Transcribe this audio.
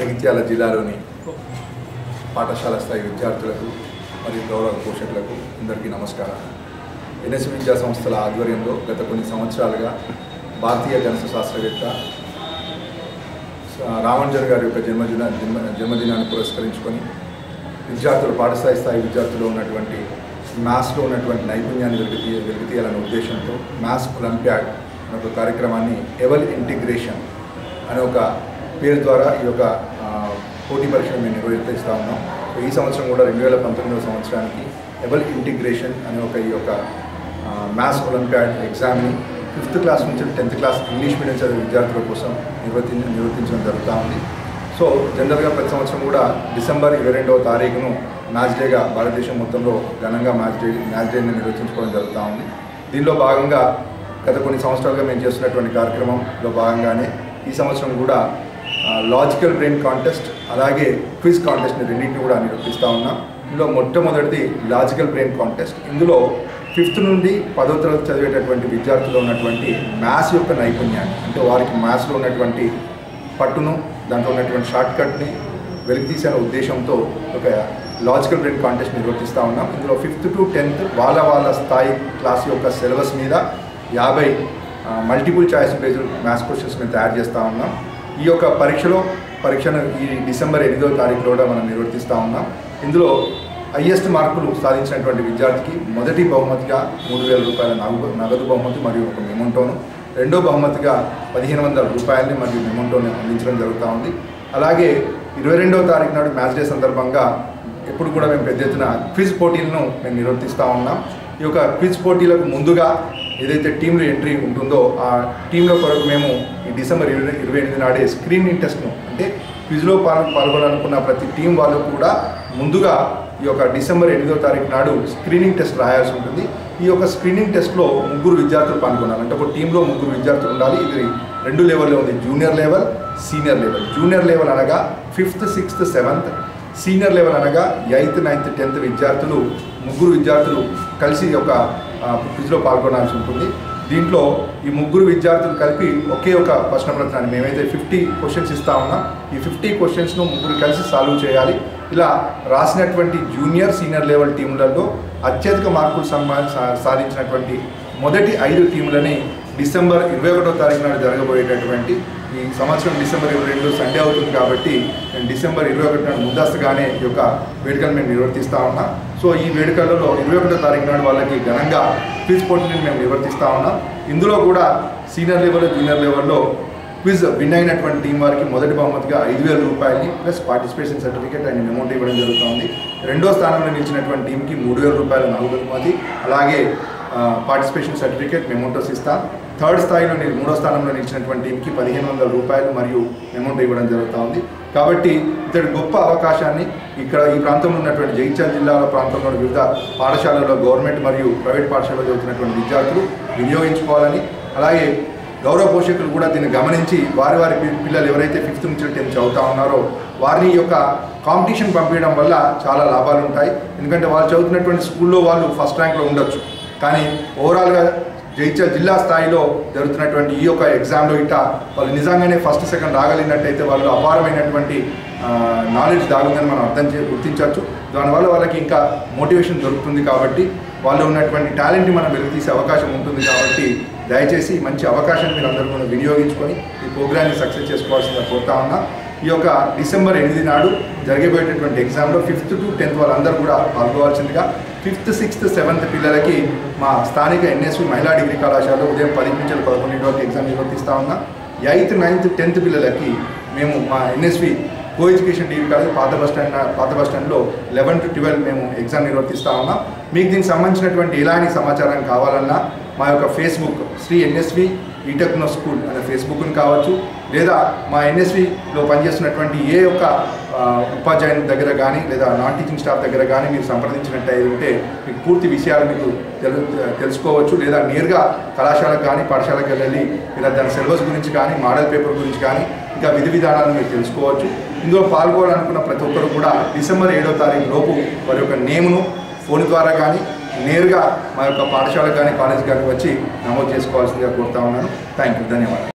జగిత్యాల జిల్లాలోని పాఠశాల స్థాయి విద్యార్థులకు మరియు గౌరవ పోషకులకు అందరికీ నమస్కారం ఎన్ఎస్ విద్యా సంస్థల ఆధ్వర్యంలో గత కొన్ని సంవత్సరాలుగా భారతీయ గణిత శాస్త్రవేత్త స- రామానుజన్ గారి యొక్క జన్మదిన జన్మ జన్మదినాన్ని పురస్కరించుకొని విద్యార్థులు పాఠశాల స్థాయి విద్యార్థులు ఉన్నటువంటి మ్యాథ్స్లో ఉన్నటువంటి నైపుణ్యాన్ని వెలికి వెలికితీయాలనే ఉద్దేశంతో మ్యాథ్స్ ఒలింపియాడ్ అనే ఒక కార్యక్రమాన్ని ఎవల్ ఇంటిగ్రేషన్ అనే ఒక పేరు ద్వారా ఈ యొక్క ఆ, పోటీ పరీక్షను మేము నిర్వహిస్తూ ఉన్నాం సో ఈ సంవత్సరం కూడా రెండు వేల పంతొమ్మిదవ సంవత్సరానికి ఎవల్ ఇంటిగ్రేషన్ అనే ఒక ఈ యొక్క మ్యాథ్స్ ఒలింపియాడ్ ఎగ్జామ్ని ఫిఫ్త్ క్లాస్ నుంచి టెన్త్ క్లాస్ ఇంగ్లీష్ మీడియం చదివే విద్యార్థుల కోసం నిర్వర్తి నిర్వర్తించడం జరుగుతూ ఉంది సో జనరల్గా ప్రతి సంవత్సరం కూడా డిసెంబర్ ఇరవై రెండవ తారీఖును మ్యాచ్ డేగా భారతదేశం మొత్తంలో ఘనంగా మ్యాచ్ డే మ్యాచ్ డేని నిర్వహించుకోవడం జరుగుతూ ఉంది దీనిలో భాగంగా గత కొన్ని సంవత్సరాలుగా మేము చేస్తున్నటువంటి కార్యక్రమంలో భాగంగానే ఈ సంవత్సరం కూడా లాజికల్ బ్రెయిన్ కాంటెస్ట్ అలాగే క్విజ్ కాంటెస్ట్ని రెండింటిని కూడా నిర్వహిస్తూ ఉన్నాం ఇందులో మొట్టమొదటిది లాజికల్ బ్రెయిన్ కాంటెస్ట్ ఇందులో ఫిఫ్త్ నుండి పదో తరగతి చదివేటటువంటి విద్యార్థులు ఉన్నటువంటి మ్యాథ్స్ యొక్క నైపుణ్యాన్ని అంటే వారికి మ్యాథ్స్లో ఉన్నటువంటి పట్టును దాంట్లో ఉన్నటువంటి షార్ట్ కట్ని వెలికి తీసే ఉద్దేశంతో ఒక లాజికల్ బ్రెయిన్ కాంటెస్ట్ నిర్వర్తిస్తూ ఉన్నాం ఇందులో ఫిఫ్త్ టు టెన్త్ వాళ్ళ వాళ్ళ స్థాయి క్లాస్ యొక్క సిలబస్ మీద యాభై multiple choice based maths questions మేము తయారు చేస్తూ ఉన్నాం ఈ యొక్క పరీక్షలో పరీక్షను ఈ డిసెంబర్ ఎనిమిదవ తారీఖులో కూడా మనం నిర్వర్తిస్తూ ఉన్నాం ఇందులో హయ్యెస్ట్ మార్కులు సాధించినటువంటి విద్యార్థికి మొదటి బహుమతిగా మూడు వేల రూపాయల నగదు నగదు బహుమతి మరియు ఒక మెమోంటోను రెండో బహుమతిగా పదిహేను వందల రూపాయలని మరియు మెమోంటోని అందించడం జరుగుతూ ఉంది అలాగే ఇరవై రెండవ తారీఖు నాడు మ్యాచ్ డే సందర్భంగా ఎప్పుడు కూడా మేము పెద్ద ఎత్తున క్విజ్ పోటీలను మేము నిర్వర్తిస్తూ ఉన్నాం ఈ యొక్క క్విజ్ పోటీలకు ముందుగా ఏదైతే టీంలో ఎంట్రీ ఉంటుందో ఆ టీంలో కొరకు మేము ఈ డిసెంబర్ ఇరవై ఇరవై ఎనిమిది నాడే స్క్రీనింగ్ టెస్ట్ను అంటే క్విజ్లో పాల్ పాల్గొనాలనుకున్న ప్రతి టీం వాళ్ళు కూడా ముందుగా ఈ యొక్క డిసెంబర్ ఎనిమిదో తారీఖు నాడు స్క్రీనింగ్ టెస్ట్ రాయాల్సి ఉంటుంది ఈ యొక్క స్క్రీనింగ్ టెస్ట్లో ముగ్గురు విద్యార్థులు పాల్గొనాలి అంటే ఒక టీంలో ముగ్గురు విద్యార్థులు ఉండాలి ఇది రెండు లెవెల్లో ఉంది junior level senior level junior level అనగా fifth sixth seventh senior level అనగా ఎయిత్ నైన్త్ టెన్త్ విద్యార్థులు ముగ్గురు విద్యార్థులు కలిసి ఒక క్విజ్లో పాల్గొనాల్సి ఉంటుంది దీంట్లో ఈ ముగ్గురు విద్యార్థులు కలిపి ఒకే ఒక ప్రశ్నపత్రాన్ని మేమైతే ఫిఫ్టీ క్వశ్చన్స్ ఇస్తా ఉన్నాం ఈ ఫిఫ్టీ క్వశ్చన్స్ను ముగ్గురు కలిసి సాల్వ్ చేయాలి ఇలా రాసినటువంటి జూనియర్ సీనియర్ లెవెల్ టీములలో అత్యధిక మార్కులు సమ్మా సా- సాధించినటువంటి మొదటి ఐదు టీములని డిసెంబర్ ఇరవై ఒకటో తారీఖు నాడు జరగబోయేటటువంటి ఈ సంవత్సరం డిసెంబర్ ఇరవై రెండు సండే అవుతుంది కాబట్టి నేను డిసెంబర్ ఇరవై ఒకటి నాడు ముందస్తుగానే ఈ యొక్క వేడుకలు మేము నిర్వర్తిస్తూ ఉన్నాం సో ఈ వేడుకలలో ఇరవై ఒకటో తారీఖు నాడు వాళ్ళకి ఘనంగా క్విజ్ పోటీని మేము నిర్వర్తిస్తూ ఉన్నాం ఇందులో కూడా సీనియర్ లెవెల్ జూనియర్ లెవెల్లో క్విజ్ విన్ అయినటువంటి టీం వారికి మొదటి బహుమతిగా ఐదు వేల రూపాయలని plus participation certificate and amount ఇవ్వడం జరుగుతుంది రెండో స్థానంలో నిలిచినటువంటి టీంకి మూడు వేల రూపాయల నగదు బహుమతి అలాగే పార్టిసిపేషన్ సర్టిఫికేట్ మెమోటోస్ ఇస్తాం థర్డ్ స్థాయిలో ని- మూడో స్థానంలో నిలిచినటువంటి టీంకి పదిహేను వందల రూపాయలు మరియు మెమౌంట్ ఇవ్వడం జరుగుతూ ఉంది కాబట్టి ఇతడి గొప్ప అవకాశాన్ని ఇక్కడ ఈ ప్రాంతంలో ఉన్నటువంటి జగిత్యాల జిల్లాల ప్రాంతంలో వివిధ పాఠశాలల్లో గవర్నమెంట్ మరియు ప్రైవేట్ పాఠశాలలో చదువుతున్నటువంటి విద్యార్థులు వినియోగించుకోవాలని అలాగే గౌరవ పోషకులు కూడా దీన్ని గమనించి వారి వారి పి- పిల్లలు ఎవరైతే ఫిఫ్త్ నుంచి టెన్త్ చదువుతా ఉన్నారో వారిని ఈ యొక్క కాంపిటీషన్ పంపించడం వల్ల చాలా లాభాలు ఉంటాయి ఎందుకంటే వాళ్ళు చదువుతున్నటువంటి స్కూల్లో వాళ్ళు ఫస్ట్ ర్యాంక్లో ఉండొచ్చు కానీ ఓవరాల్గా జైత్యాల జిల్లా స్థాయిలో జరుగుతున్నటువంటి ఈ యొక్క ఎగ్జామ్లో ఇట వాళ్ళు నిజంగానే ఫస్ట్ సెకండ్ రాగలిగినట్టయితే వాళ్ళు అపారమైనటువంటి నాలెడ్జ్ దాగుందని మనం అర్థం చే గుర్తించవచ్చు దానివల్ల వాళ్ళకి ఇంకా మోటివేషన్ దొరుకుతుంది కాబట్టి వాళ్ళు ఉన్నటువంటి టాలెంట్ని మనం వెలికితీసే అవకాశం ఉంటుంది కాబట్టి దయచేసి ఈ మంచి అవకాశాన్ని మీరు అందరూ కూడా వినియోగించుకొని ఈ ప్రోగ్రామ్ని సక్సెస్ చేసుకోవాల్సిందిగా కోరుతా ఉన్నా ఈ యొక్క డిసెంబర్ ఎనిమిది నాడు జరగబోయేటటువంటి ఎగ్జామ్లో ఫిఫ్త్ టు టెన్త్ వాళ్ళందరూ కూడా పాల్గొవాల్సిందిగా ఫిఫ్త్ సిక్స్త్ సెవెంత్ పిల్లలకి మా స్థానిక ఎన్ఎస్వి మహిళా డిగ్రీ కళాశాలలో ఉదయం పది నుంచి పదకొండింటి వరకు ఎగ్జామ్ నిర్వర్తిస్తా ఉన్నాం ఎయిత్ నైన్త్ టెన్త్ పిల్లలకి మేము మా NSV co education degree college పాత బస్ స్టాండ్ పాత బస్ స్టాండ్లో లెవెన్ టు ట్వెల్వ్ మేము ఎగ్జామ్ నిర్వర్తిస్తా ఉన్నాం మీకు దీనికి సంబంధించినటువంటి ఎలాంటి సమాచారం కావాలన్నా మా యొక్క Facebook Shri NSV e techno school అనే ఫేస్బుక్ని కావచ్చు లేదా మా ఎన్ఎస్విలో పనిచేస్తున్నటువంటి ఏ ఒక్క ఆ, ఉపాధ్యాయుని దగ్గర కానీ లేదా నాన్ టీచింగ్ స్టాఫ్ దగ్గర కానీ మీరు సంప్రదించినట్టయితే ఉంటే మీకు పూర్తి విషయాలు మీకు తెలు తెలుసుకోవచ్చు లేదా నేరుగా కళాశాలకు కానీ పాఠశాలకు వెళ్ళి లేదా దాని సిలబస్ గురించి కానీ మోడల్ పేపర్ గురించి కానీ ఇంకా విధి విధానాలను మీరు తెలుసుకోవచ్చు ఇందులో పాల్గొనాలనుకున్న ప్రతి ఒక్కరు కూడా డిసెంబర్ ఏడో తారీఖు లోపు వారి యొక్క నేమును ఫోన్ ద్వారా కానీ నేరుగా మా యొక్క పాఠశాలకు కానీ కాలేజ్ కానీ వచ్చి నమోదు చేసుకోవాల్సిందిగా కోరుతా ఉన్నాను థ్యాంక్ యూ ధన్యవాదాలు